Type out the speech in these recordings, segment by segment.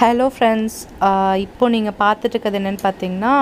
Hello friends இப்போ நீங்கள் பார்த்துட்டு இருக்கிறது என்னென்னு பார்த்தீங்கன்னா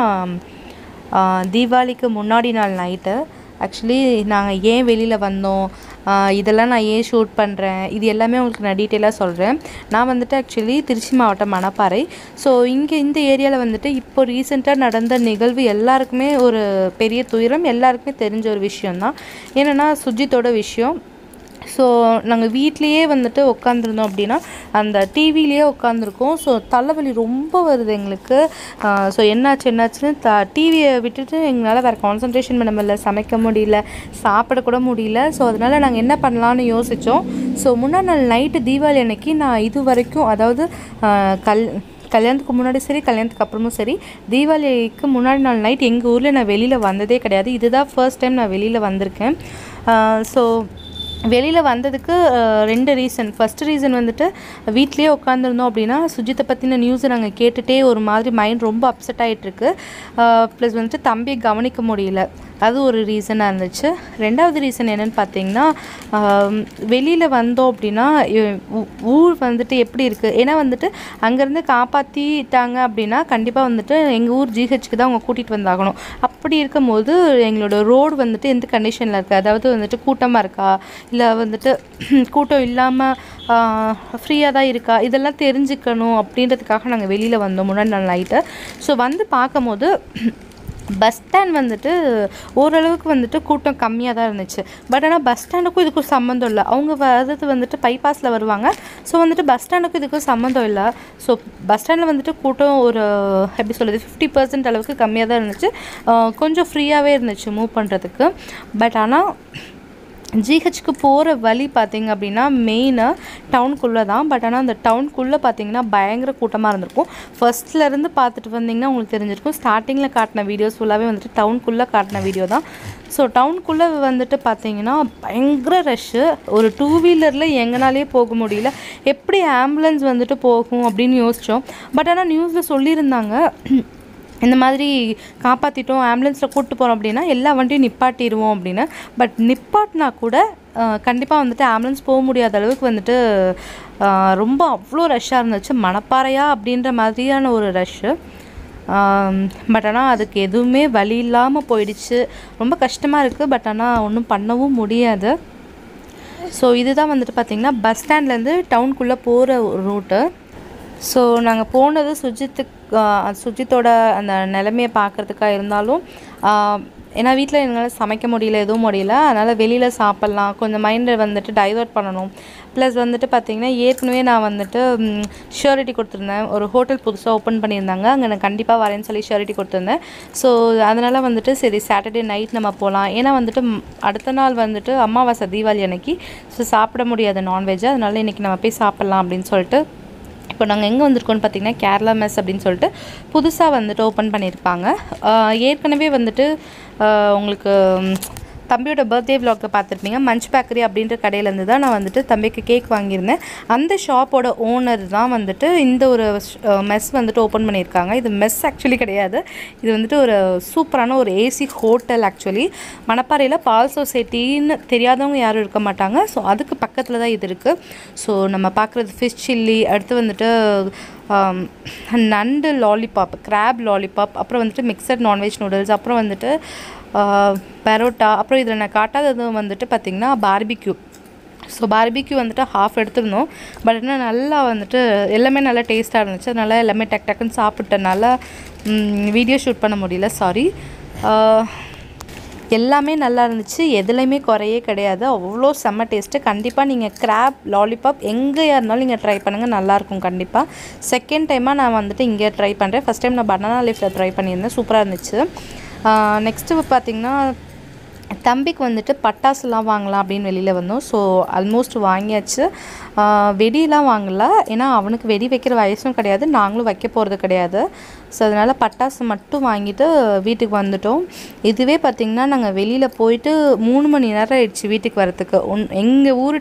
ஆஹ் தீபாவளிக்கு முன்னாடி நாள் நைட்டு ஆக்சுவலி நாங்கள் ஏன் வெளியில் வந்தோம் ஆஹ் இதெல்லாம் நான் ஏன் ஷூட் பண்ணுறேன் இது எல்லாமே உங்களுக்கு நான் டீட்டெயிலாக சொல்கிறேன் நான் வந்துட்டு ஆக்சுவலி திருச்சி மாவட்டம் மணப்பாறை ஸோ இங்கே இந்த ஏரியாவில் வந்துட்டு இப்போ ரீசெண்டாக நடந்த நிகழ்வு எல்லாருக்குமே ஒரு பெரிய துயரம் எல்லாருக்குமே தெரிஞ்ச ஒரு விஷயந்தான் என்னென்னா சுஜித்தோட விஷயம் ஸோ நாங்கள் வீட்லேயே வந்துட்டு உட்காந்துருந்தோம் அப்படின்னா அந்த டிவிலேயே உட்காந்துருக்கோம் ஸோ தலைவலி ரொம்ப வருது எங்களுக்கு ஸோ என்னாச்சு என்னாச்சுன்னு த டிவியை விட்டுட்டு எங்களால் வேறு கான்சன்ட்ரேஷன் பண்ண முடியல சமைக்க முடியல சாப்பிட கூட முடியல ஸோ அதனால் நாங்கள் என்ன பண்ணலான்னு யோசித்தோம் ஸோ முன்னாடி நாள் நைட்டு தீபாவளி அன்னைக்கு நான் இது வரைக்கும் அதாவது ஆஹ் கல் கல்யாணத்துக்கு முன்னாடி சரி கல்யாணத்துக்கு அப்புறமும் சரி தீபாவளிக்கு முன்னாடி நாள் நைட் எங்கள் ஊரில் நான் வெளியில் வந்ததே கிடையாது இதுதான் ஃபர்ஸ்ட் டைம் நான் வெளியில் வந்திருக்கேன் ஸோ வெளியில் வந்ததுக்கு அஹ், ரெண்டு ரீசன் ஃபஸ்ட்டு ரீசன் வந்துட்டு வீட்லேயே உட்காந்துருந்தோம் அப்படின்னா சுஜித்தை பற்றின நியூஸை நாங்கள் கேட்டுகிட்டே ஒரு மாதிரி மைண்ட் ரொம்ப அப்செட் ஆகிட்டுருக்கு ப்ளஸ் வந்துட்டு தம்பியை கவனிக்க முடியல அது ஒரு ரீசனாக இருந்துச்சு ரெண்டாவது ரீசன் என்னென்னு பார்த்தீங்கன்னா வெளியில் வந்தோம் அப்படின்னா இ- ஊ- ஊர் வந்துட்டு எப்படி இருக்குது ஏன்னா வந்துட்டு அங்கேருந்து காப்பாற்றிட்டாங்க அப்படின்னா கண்டிப்பாக வந்துட்டு எங்கள் ஊர் ஜிஹெச்க்கு தான் அவங்க கூட்டிகிட்டு வந்தாகணும் அப்படி இருக்கும்போது எங்களோட ரோடு வந்துட்டு எந்த கண்டிஷனில் இருக்குது அதாவது வந்துட்டு கூட்டமாக இருக்கா இல்லை வந்துட்டு கூட்டம் இல்லாமல் ஃப்ரீயாக தான் இருக்கா இதெல்லாம் தெரிஞ்சுக்கணும் அப்படின்றதுக்காக நாங்கள் வெளியில் வந்தோம் முன்னாடி நாள் நைட்டு ஸோ வந்து பார்க்கும்போது பஸ் ஸ்டாண்ட் வந்துட்டு ஓரளவுக்கு வந்துட்டு கூட்டம் கம்மியாக தான் இருந்துச்சு பட் ஆனால் பஸ் ஸ்டாண்டுக்கும் இதுக்கும் சம்மந்தம் இல்லை அவங்க வர்றது வந்துட்டு பைபாஸில் வருவாங்க ஸோ வந்துட்டு பஸ் ஸ்டாண்டுக்கும் இதுக்கும் சம்மந்தம் இல்லை ஸோ பஸ் ஸ்டாண்டில் வந்துட்டு கூட்டம் ஒரு எப்படி சொல்கிறது ஃபிஃப்டி பர்சன்ட் அளவுக்கு கம்மியாக தான் இருந்துச்சு அஹ் கொஞ்சம் ஃப்ரீயாகவே இருந்துச்சு மூவ் பண்ணுறதுக்கு பட் ஆனால் ஜிஹெச்க்கு போகிற வழி பார்த்தீங்க அப்படின்னா மெயினாக டவுனுக்குள்ளே தான் பட் ஆனால் அந்த டவுனுக்குள்ளே பார்த்தீங்கன்னா பயங்கர கூட்டமாக இருந்திருக்கும் ஃபர்ஸ்ட்லேருந்து பார்த்துட்டு வந்தீங்கன்னா உங்களுக்கு தெரிஞ்சிருக்கும் ஸ்டார்டிங்கில் காட்டின வீடியோஸ் ஃபுல்லாகவே வந்துட்டு டவுனுக்குள்ளே காட்டின வீடியோ தான் ஸோ டவுனுக்குள்ளே வந்துட்டு பார்த்தீங்கன்னா பயங்கர ரஷ்ஷு ஒரு டூ வீலரில் எங்கனாலே போக முடியல எப்படி ஆம்புலன்ஸ் வந்துட்டு போகும் அப்படின்னு யோசித்தோம் பட் ஆனால் நியூஸில் சொல்லியிருந்தாங்க இந்த மாதிரி காப்பாற்றிட்டோம் ஆம்புலன்ஸில் கூப்பிட்டு போகிறோம் அப்படின்னா எல்லா வண்டியும் நிப்பாட்டிடுவோம் அப்படின்னு பட் நிப்பாட்டினா கூட கண்டிப்பாக வந்துட்டு ஆம்புலன்ஸ் போக முடியாத அளவுக்கு வந்துட்டு ஆஹ் ரொம்ப அவ்வளோ ரஷ்ஷாக இருந்துச்சு மணப்பாறையா அப்படின்ற மாதிரியான ஒரு ரஷ்ஷு பட் ஆனால் அதுக்கு எதுவுமே வழி இல்லாமல் போயிடுச்சு ரொம்ப கஷ்டமாக இருக்குது பட் ஆனால் ஒன்றும் பண்ணவும் முடியாது ஸோ இதுதான் வந்துட்டு பார்த்திங்கன்னா பஸ் ஸ்டாண்ட்லேருந்து டவுனுக்குள்ளே போகிற ஒரு ரூட்டு ஸோ நாங்கள் போனது சுஜித்துக்கு ஆஹ் சுஜித்தோட அந்த நிலைமையை பார்க்குறதுக்காக இருந்தாலும் ஆஹ் ஏன்னா வீட்டில் எங்களால் சமைக்க முடியல எதுவும் முடியல அதனால் வெளியில் சாப்பிட்லாம் கொஞ்சம் மைண்டை வந்துட்டு டைவர்ட் பண்ணணும் ப்ளஸ் வந்துட்டு பார்த்திங்கன்னா ஏற்கனவே நான் வந்துட்டு ஷூரிட்டி கொடுத்துருந்தேன் ஒரு ஹோட்டல் புதுசாக ஓப்பன் பண்ணியிருந்தாங்க அங்கே நான் கண்டிப்பாக வரேன்னு சொல்லி ஷூரிட்டி கொடுத்துருந்தேன் ஸோ அதனால் வந்துட்டு சரி சாட்டர்டே நைட் நம்ம போகலாம் ஏன்னா வந்துட்டு ம், அடுத்த நாள் வந்துட்டு அமாவாசை தீபாவளி அன்னைக்கு ஸோ சாப்பிட முடியாது நான்வெஜ் அதனால இன்றைக்கி நம்ம போய் சாப்பிட்லாம் அப்படின்னு சொல்லிட்டு இப்போ நாங்கள் எங்கே வந்திருக்கோம்னு பார்த்தீங்கன்னா கேரளா மெஸ் அப்படின்னு சொல்லிட்டு புதுசாக வந்துட்டு ஓப்பன் பண்ணியிருப்பாங்க ஆஹ் ஏற்கனவே வந்துட்டு ஆஹ் உங்களுக்கு ம், தம்பியோட பர்த்டே vlog பார்த்துருப்பீங்க மஞ்ச் பேக்கரி அப்படின்ற கடையிலேருந்து தான் நான் வந்துட்டு தம்பிக்கு கேக் வாங்கியிருந்தேன் அந்த ஷாப்போட ஓனர் தான் வந்துட்டு இந்த ஒரு மெஸ் வந்துட்டு ஓப்பன் பண்ணியிருக்காங்க இது மெஸ் ஆக்சுவலி கிடையாது இது வந்துட்டு ஒரு சூப்பரான ஒரு ஏசி ஹோட்டல் ஆக்சுவலி மணப்பாறையில் பால் சொசைட்டின்னு தெரியாதவங்க யாரும் இருக்க மாட்டாங்க ஸோ அதுக்கு பக்கத்தில் தான் இது இருக்குது ஸோ நம்ம பார்க்குறது ஃபிஷ் சில்லி அடுத்து வந்துட்டு ஆம், நண்டு லாலிபாப் கிராப் லாலிபாப் அப்புறம் வந்துட்டு மிக்சட் நான்வெஜ் நூடுல்ஸ் அப்புறம் வந்துட்டு பரோட்டா அப்புறம் இதில் நான் காட்டாதது வந்துட்டு பார்த்திங்கன்னா பார்பிக்யூ ஸோ பார்பிக்யூ வந்துட்டு ஹாஃப் எடுத்திருந்தோம் பட் என்ன நல்லா வந்துட்டு எல்லாமே நல்லா டேஸ்ட்டாக இருந்துச்சு அதனால எல்லாமே டக் டக்குன்னு சாப்பிட்டனால வீடியோ ஷூட் பண்ண முடியல சாரி எல்லாமே நல்லா இருந்துச்சு எதுலேயுமே குறையே கிடையாது அவ்வளோ செம்ம டேஸ்ட்டு கண்டிப்பாக நீங்கள் கிராப் லாலிபாப் எங்கேயா இருந்தாலும் நீங்கள் ட்ரை பண்ணுங்கள் நல்லாயிருக்கும் கண்டிப்பாக செகண்ட் டைமாக நான் வந்துட்டு இங்கே ட்ரை பண்ணுறேன் ஃபஸ்ட் டைம் நான் பனானா லீஃபில் ட்ரை பண்ணியிருந்தேன் சூப்பராக இருந்துச்சு நெக்ஸ்ட்டு பார்த்தீங்கன்னா தம்பிக்கு வந்துட்டு பட்டாசுலாம் வாங்கலாம் அப்படின்னு வெளியில் வந்தோம் ஸோ ஆல்மோஸ்ட் வாங்கியாச்சு ஆஹ் வெடியெலாம் வாங்கல ஏன்னா அவனுக்கு வெடி வைக்கிற வயசும் கிடையாது நாங்களும் வைக்க போகிறது கிடையாது ஸோ அதனால் பட்டாசு மட்டும் வாங்கிட்டு வீட்டுக்கு வந்துட்டோம் இதுவே பார்த்திங்கன்னா நாங்கள் வெளியில் போயிட்டு மூணு மணி நேரம் ஆயிடுச்சு வீட்டுக்கு வரத்துக்கு ஒன் எங்கள் ஊர்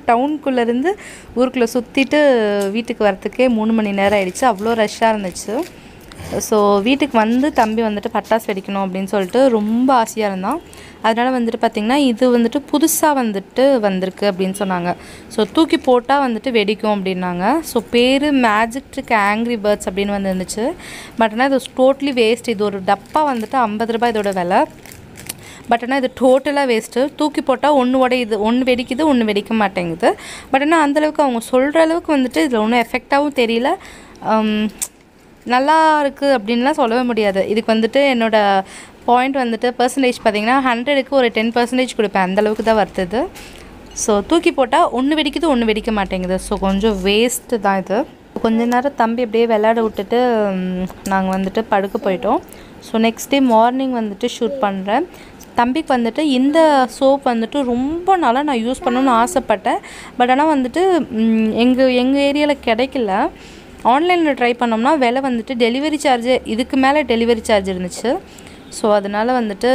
டவுனுக்குள்ளேருந்து ஊருக்குள்ளே சுற்றிட்டு வீட்டுக்கு வரத்துக்கே மூணு மணி நேரம் ஆயிடுச்சு அவ்வளோ ரஷ்ஷாக இருந்துச்சு ஸோ வீட்டுக்கு வந்து தம்பி வந்துட்டு பட்டாசு வெடிக்கணும் அப்படின்னு சொல்லிட்டு ரொம்ப ஆசையாக இருந்தான் அதனால் வந்துட்டு பார்த்திங்கன்னா இது வந்துட்டு புதுசாக வந்துட்டு வந்திருக்கு அப்படின்னு சொன்னாங்க ஸோ தூக்கி போட்டால் வந்துட்டு வெடிக்கும் அப்படின்னாங்க ஸோ பேர் மேஜிக் ட்ரிக் ஆங்க்ரி பேர்ட்ஸ் அப்படின்னு வந்து இருந்துச்சு பட் ஆனால் இது டோட்லி வேஸ்ட் இது ஒரு டப்பா வந்துட்டு ஐம்பது ரூபாய் இதோட விலை பட் ஆனால் இது டோட்டலாக வேஸ்ட்டு தூக்கி போட்டால் ஒன்று உடையுது ஒன்று வெடிக்குது ஒன்று வெடிக்க மாட்டேங்குது பட் ஆனால் அந்தளவுக்கு அவங்க சொல்கிற அளவுக்கு வந்துட்டு இதில் ஒன்றும் எஃபெக்டாகவும் தெரியல um, நல்லா இருக்குது அப்படின்லாம் சொல்லவே முடியாது இதுக்கு வந்துட்டு என்னோடய பாயிண்ட் வந்துட்டு பர்சன்டேஜ் பார்த்தீங்கன்னா ஹண்ட்ரடுக்கு ஒரு டென் பர்சன்டேஜ் கொடுப்பேன் அந்தளவுக்கு தான் வருது ஸோ தூக்கி போட்டால் ஒன்று வெடிக்குது ஒன்று வெடிக்க மாட்டேங்குது ஸோ கொஞ்சம் வேஸ்ட்டு தான் இது கொஞ்ச நேரம் தம்பி அப்படியே விளையாட விட்டுட்டு நாங்கள் வந்துட்டு படுக்க போயிட்டோம் ஸோ நெக்ஸ்ட் டே மார்னிங் வந்துட்டு ஷூட் பண்ணுறேன் தம்பிக்கு வந்துட்டு இந்த சோப் வந்துட்டு ரொம்ப நாளாக நான் யூஸ் பண்ணணும்னு ஆசைப்பட்டேன் பட் ஆனால் வந்துட்டு எங்கள் எங்கள் ஏரியாவில் கிடைக்கல ஆன்லைனில் ட்ரை பண்ணோம்னா விலை வந்துட்டு டெலிவரி சார்ஜு இதுக்கு மேலே டெலிவரி சார்ஜ் இருந்துச்சு ஸோ அதனால் வந்துட்டு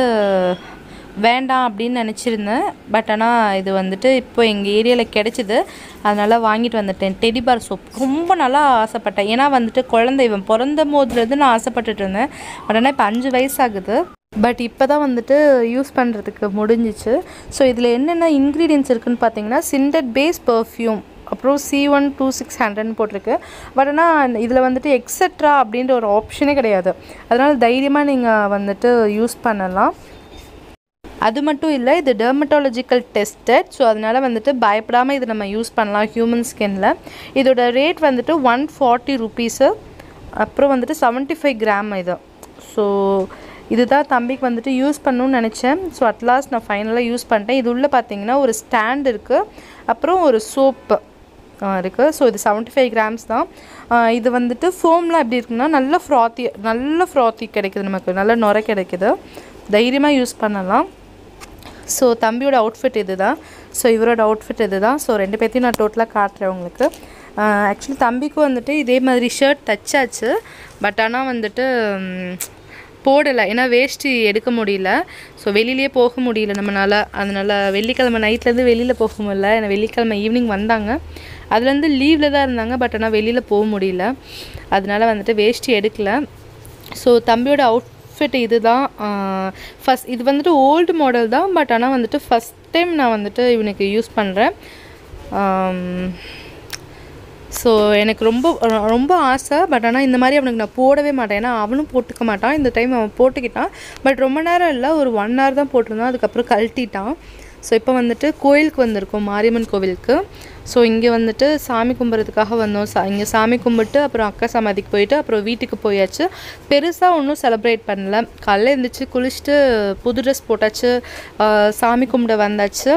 வேண்டாம் அப்படின்னு நினச்சிருந்தேன் பட் ஆனால் இது வந்துட்டு இப்போ எங்கள் ஏரியாவில் கிடச்சிது அதனால் வாங்கிட்டு வந்துட்டேன் டெடிபார் சோப் ரொம்ப நல்லா ஆசைப்பட்டேன் ஏன்னா வந்துட்டு குழந்தை இவன் பிறந்த போதுலேருந்து நான் ஆசைப்பட்டுட்டு இருந்தேன் பட் ஆனால் இப்போ அஞ்சு வயசாகுது பட் இப்போ தான் வந்துட்டு யூஸ் பண்ணுறதுக்கு முடிஞ்சிச்சு ஸோ இதில் என்னென்ன இன்க்ரீடியன்ஸ் இருக்குதுன்னு பார்த்தீங்கன்னா சிண்டட் பேஸ் பர்ஃப்யூம் அப்புறம் சி ஒன் டூ சிக்ஸ் ஹண்ட்ரட்னு போட்டிருக்கு பட் ஆனால் இதில் வந்துட்டு எக்ஸட்ரா அப்படின்ற ஒரு ஆப்ஷனே கிடையாது அதனால் தைரியமாக நீங்கள் வந்துட்டு யூஸ் பண்ணலாம் அது மட்டும் இல்லை இது டெர்மட்டாலஜிக்கல் டெஸ்டட் ஸோ அதனால் வந்துட்டு பயப்படாமல் இதை நம்ம யூஸ் பண்ணலாம் ஹியூமன் ஸ்கின்ல இதோட ரேட் வந்துட்டு ஒன் ஃபார்ட்டி ருபீஸு அப்புறம் வந்துட்டு செவன்ட்டி ஃபைவ் கிராம் இது ஸோ இதுதான் தம்பிக்கு வந்துட்டு யூஸ் பண்ணணும்னு நினச்சேன் ஸோ அட்லாஸ்ட் நான் ஃபைனலாக யூஸ் பண்ணிட்டேன் இது உள்ளே பார்த்தீங்கன்னா ஒரு ஸ்டாண்ட் இருக்குது அப்புறம் ஒரு சோப்பு இருக்குது ஸோ இது செவன்ட்டி ஃபைவ் கிராம்ஸ் தான் இது வந்துட்டு ஃபோம்லாம் எப்படி இருக்குன்னா நல்ல ஃப்ராத்தி நல்ல ஃப்ராத்தி கிடைக்குது நமக்கு நல்ல நுரை கிடைக்குது தைரியமாக யூஸ் பண்ணலாம் ஸோ தம்பியோட அவுட்ஃபிட் இது தான் ஸோ இவரோட அவுட்ஃபிட் இது தான் ஸோ ரெண்டு பேர்த்தையும் நான் டோட்டலாக காட்டுறேன் உங்களுக்கு ஆக்சுவலி தம்பிக்கும் வந்துட்டு இதே மாதிரி ஷர்ட் தச்சாச்சு பட் ஆனால் வந்துட்டு போடலை ஏன்னா வேஷ்டி எடுக்க முடியல ஸோ வெளியிலே போக முடியல நம்மளால் அதனால் வெள்ளிக்கிழமை நைட்லேருந்து வெளியில் போக முடியல ஏன்னா வெள்ளிக்கிழமை ஈவினிங் வந்தாங்க அதுலேருந்து லீவில் தான் இருந்தாங்க பட் ஆனால் வெளியில் போக முடியல அதனால் வந்துட்டு வேஷ்டி எடுக்கல ஸோ தம்பியோட அவுட்ஃபிட் இது தான் ஃபஸ்ட் இது வந்துட்டு ஓல்டு மாடல் தான் பட் ஆனால் வந்துட்டு ஃபஸ்ட் டைம் நான் வந்துட்டு இவனுக்கு யூஸ் பண்ணுறேன் ஸோ எனக்கு ரொம்ப ரொம்ப ஆசை பட் ஆனால் இந்த மாதிரி அவனுக்கு நான் போடவே மாட்டேன் ஏன்னா அவனும் போட்டுக்க மாட்டான் இந்த டைம் அவன் போட்டுக்கிட்டான் பட் ரொம்ப நேரம் இல்லை ஒரு ஒன் ஹவர் தான் போட்டிருந்தான் அதுக்கப்புறம் கழட்டிட்டான் ஸோ இப்போ வந்துட்டு கோயிலுக்கு வந்திருக்கோம் மாரியம்மன் கோவிலுக்கு ஸோ இங்கே வந்துட்டு சாமி கும்பிட்றதுக்காக வந்தோம் சா இங்கே சாமி கும்பிட்டு அப்புறம் அக்கா சமாதிக்கு போயிட்டு அப்புறம் வீட்டுக்கு போயாச்சு பெருசாக ஒன்றும் செலிப்ரேட் பண்ணல காலைல எழுந்திரிச்சு குளிச்சுட்டு புது ட்ரெஸ் போட்டாச்சு சாமி கும்பிட வந்தாச்சு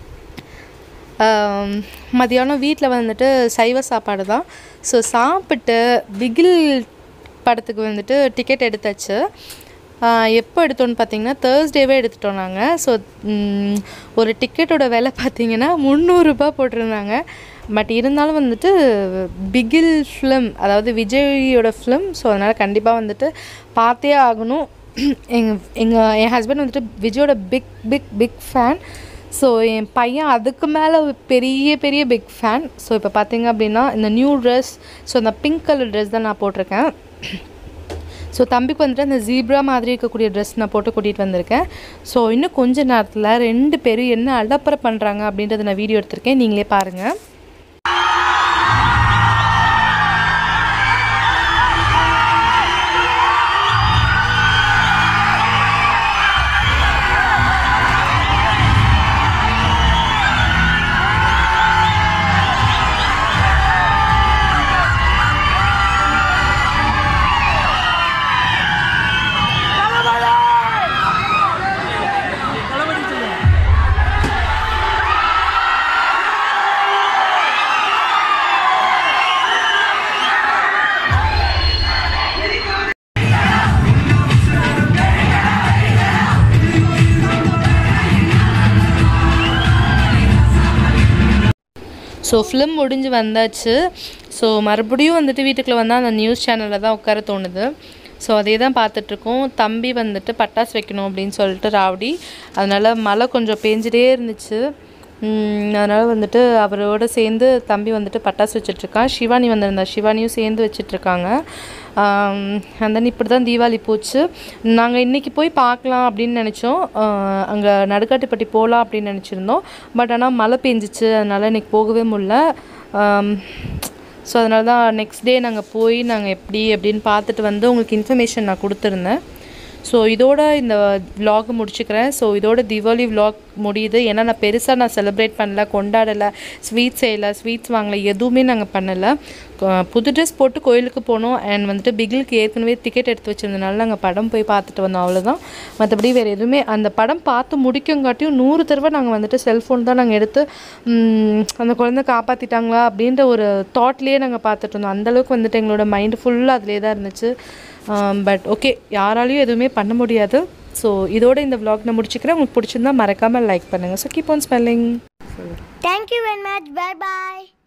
மதியானம் வீட்டில் வந்துட்டு சைவ சாப்பாடு தான் ஸோ சாப்பிட்டு பிகில் படத்துக்கு வந்துட்டு டிக்கெட் எடுத்தாச்சு எப்போ எடுத்தோன்னு பார்த்தீங்கன்னா தேர்ஸ்டேவே எடுத்துட்டோம் நாங்கள் ஸோ ஒரு டிக்கெட்டோட விலை பார்த்தீங்கன்னா முந்நூறுரூபா போட்டிருந்தாங்க பட் இருந்தாலும் வந்துட்டு பிகில் ஃபிலிம் அதாவது விஜயோட ஃபிலிம் ஸோ அதனால் கண்டிப்பாக வந்துட்டு பார்த்தே ஆகணும் எங்கள் எங்கள் என் ஹஸ்பண்ட் வந்துட்டு விஜயோட big big big fan so என் பையன் அதுக்கு மேலே பெரிய பெரிய பிக் ஃபேன் ஸோ இப்போ பார்த்தீங்க அப்படின்னா இந்த நியூ ட்ரெஸ் ஸோ இந்த பிங்க் கலர் ட்ரெஸ் தான் நான் போட்டிருக்கேன் ஸோ தம்பிக்கு வந்துட்டு அந்த ஜீப்ரா மாதிரி இருக்கக்கூடிய ட்ரெஸ் நான் போட்டு கூட்டிகிட்டு வந்திருக்கேன் ஸோ இன்னும் கொஞ்ச நேரத்தில் ரெண்டு பேரும் என்ன அலப்பறை பண்ணுறாங்க அப்படின்றத நான் வீடியோ எடுத்திருக்கேன் நீங்களே பாருங்கள் ஸோ ஃபிலிம் முடிஞ்சு வந்தாச்சு ஸோ மறுபடியும் வந்துட்டு வீட்டுக்குள்ளே வந்தால் அந்த நியூஸ் சேனலில் தான் உட்கார தோணுது ஸோ அதே தான் பார்த்துட்ருக்கோம் தம்பி வந்துட்டு பட்டாசு வைக்கணும் அப்படின்னு சொல்லிட்டு ராவடி அதனால் மழை கொஞ்சம் பேஞ்சிட்டே இருந்துச்சு அதனால் வந்துட்டு அவரோட சேர்ந்து தம்பி வந்துட்டு பட்டாசு வச்சிட்ருக்கான் சிவானி வந்திருந்தா சிவானியும் சேர்ந்து வச்சிட்ருக்காங்க and then இப்படி தான் தீபாவளி போச்சு நாங்கள் இன்றைக்கி போய் பார்க்கலாம் அப்படின்னு நினச்சோம் அங்கே நடுக்காட்டுப்பட்டி போகலாம் அப்படின்னு நினச்சிருந்தோம் பட் ஆனால் மழை பெஞ்சிச்சு அதனால் இன்றைக்கி போகவே முடில ஸோ அதனால தான் நெக்ஸ்ட் டே நாங்கள் போய் நாங்கள் எப்படி அப்படின்னு பார்த்துட்டு வந்து உங்களுக்கு இன்ஃபர்மேஷன் நான் கொடுத்துருந்தேன் ஸோ இதோட இந்த vlog முடிச்சுக்கிறேன் ஸோ இதோட தீபாவளி vlog முடியுது ஏன்னா நான் பெருசாக நான் செலிப்ரேட் பண்ணல கொண்டாடலை ஸ்வீட் செய்யலை ஸ்வீட்ஸ் வாங்கலை எதுவுமே நாங்கள் பண்ணலை கொ- புது ட்ரெஸ் போட்டு கோயிலுக்கு போனோம் அண்ட் வந்துட்டு பிகிலுக்கு ஏற்கனவே டிக்கெட் எடுத்து வச்சிருந்தனால நாங்கள் படம் போய் பார்த்துட்டு வந்தோம் அவ்வளோதான் மற்றபடி வேறு எதுவுமே அந்த படம் பார்த்து முடிக்குங்காட்டியும் நூறு தடவை நாங்கள் வந்துட்டு செல்ஃபோன் தான் நாங்கள் எடுத்து ம், அந்த குழந்தை காப்பாற்றிட்டாங்களா அப்படின்ற ஒரு தாட்லேயே நாங்கள் பார்த்துட்டு இருந்தோம் அந்தளவுக்கு வந்துட்டு எங்களோட மைண்டு ஃபுல்லாக அதிலே தான் இருந்துச்சு பட் ஓகே யாராலையும் எதுவுமே பண்ண முடியாது ஸோ இதோட இந்த vlog நான் முடிச்சுக்கிறேன் உங்களுக்கு பிடிச்சிருந்தா மறக்காமல் லைக் பண்ணுங்கள் so keep on smelling Thank you very much. Bye bye.